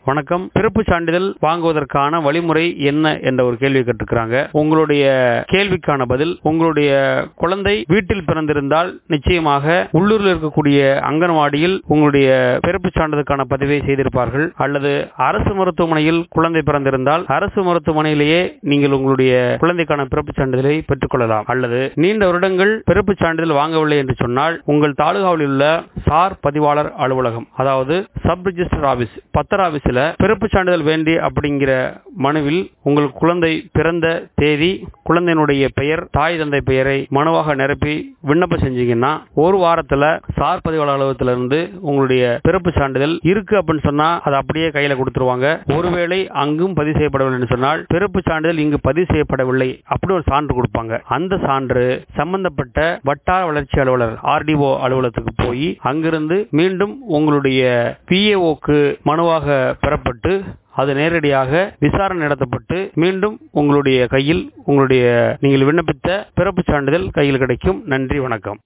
வணக்கம் பிறப்பு சான்றிதழ் வாங்குவதற்கான வழிமுறை என்ன என்ற ஒரு கேள்வி கேட்டிருக்கிறாங்க உங்களுடைய கேள்விக்கான பதில் உங்களுடைய குழந்தை வீட்டில் பிறந்திருந்தால் நிச்சயமாக உள்ளூரில் இருக்கக்கூடிய அங்கன்வாடியில் உங்களுடைய பிறப்பு சான்றிதழுக்கான பதிவை செய்திருப்பார்கள் அல்லது அரசு மருத்துவமனையில் குழந்தை பிறந்திருந்தால் அரசு மருத்துவமனையிலேயே நீங்கள் உங்களுடைய குழந்தைக்கான பிறப்பு சான்றிதழை பெற்றுக்கொள்ளலாம் அல்லது நீண்ட வருடங்கள் பிறப்பு சான்றிதழ் வாங்கவில்லை என்று சொன்னால் உங்கள் தாலுகாவில் உள்ள சார் பதிவாளர் அலுவலகம் அதாவது சப் ரிஜிஸ்டர் ஆபீஸ் பத்தர் ஆபீஸ்ல பிறப்பு சான்றிதழ் வேண்டி அப்படிங்கிற மனுவில் உங்கள் குழந்தை பிறந்த தேதி குழந்தையினுடைய பெயர் தாய் தந்தை பெயரை மனுவாக நிரப்பி விண்ணப்பம் செஞ்சீங்கன்னா ஒரு வாரத்துல சார் பதிவாளர் அலுவலகத்துல இருந்து உங்களுடைய பிறப்பு சான்றிதழ் இருக்கு அப்படின்னு சொன்னா அதை அப்படியே கையில கொடுத்துருவாங்க ஒருவேளை அங்கும் பதிவு செய்யப்படவில்லை என்று சொன்னால் பிறப்பு சான்றிதழ் இங்கு பதிவு செய்யப்படவில்லை அப்படி ஒரு சான்று கொடுப்பாங்க அந்த சான்று சம்பந்தப்பட்ட வட்டார வளர்ச்சி அலுவலர் ஆர்டிஓ அலுவலகத்துக்கு போய் அங்கிருந்து மீண்டும் உங்களுடைய பிஏஓக்கு மனுவாக பெறப்பட்டு அது நேரடியாக விசாரணை நடத்தப்பட்டு மீண்டும் உங்களுடைய கையில் உங்களுடைய நீங்கள் விண்ணப்பித்த பிறப்பு சான்றிதழ் கையில் கிடைக்கும் நன்றி வணக்கம்